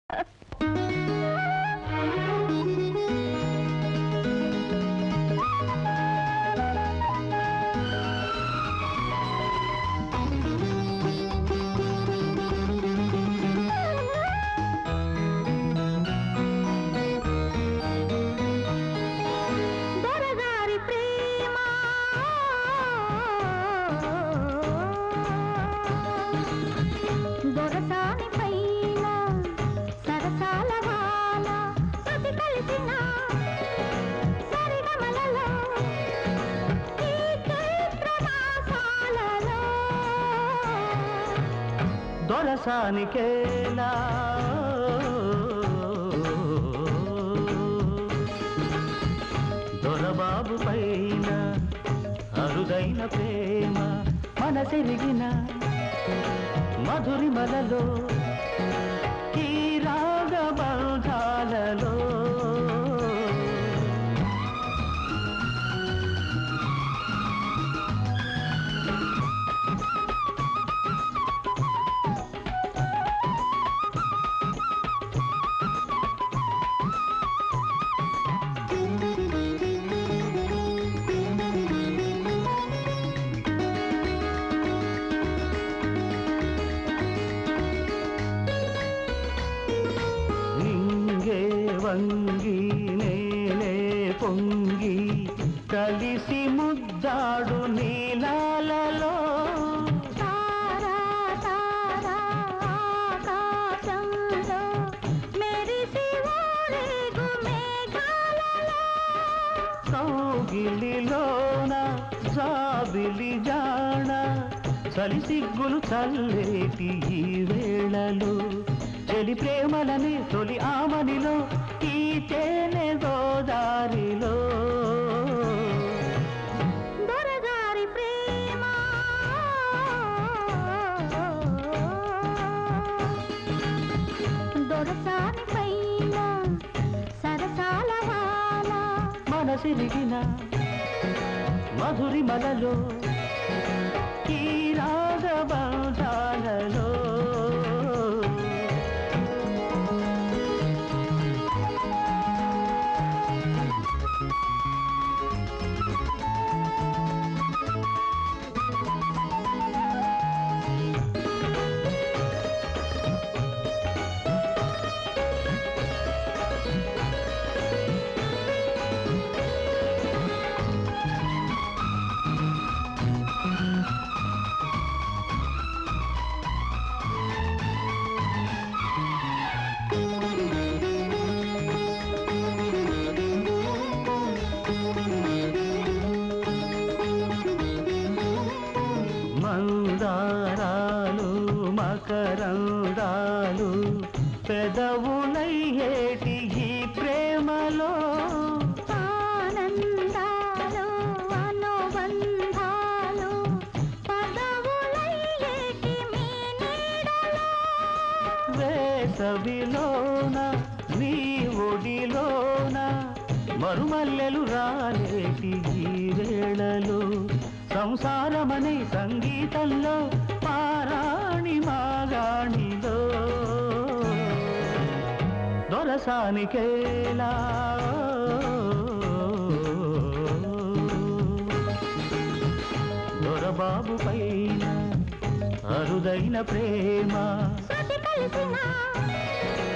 దొరగారి ప్రేమ దొరసాని పైన సరసాల వాన శృతి కలిసిన సరిగమలలో ఈ చైత్ర మాసాలలో దొరసానికేలా దొరబాబు పైన అరుదైన ప్రేమ మనసెరిగిన మధురిమలలో ఈ రాగబంధాలలో నింగే వంగి నేలే పొంగి కలిసి ముద్దాడు నీలాలలో తారా తారా ఆకాశంలో మెరిసి ఊరేగు మేఘాలలో కౌగిలిలోన జాబిలి జాణ చలిసిగ్గులు చల్లేటి ఈ వేళలు చెలి ప్రేమలనే తొలి ఆమనిలో ఈ తేనె గోదారిలో దొరగారి ప్రేమ దొరసాని పైన సరసాల వాన మనసిరిగిన మధురిమలలో ఈ రాగబంధాలలో మందారాలు మకరందాలు పెదవులయ్యేటి ఈ ప్రేమలో ఆనందాలు అనుబంధాలు పదవులయ్యేటి మీ నీడలో వేసవిలోన నీ ఒడిలోన మరుమల్లెలు రాలేటి ఈ వేళలో సంసారమనే సంగీతంలో పారాణి మాగాణిలో దొరసానికేలా దొరబాబు పైన అరుదైన ప్రేమ శృతి కలిసిన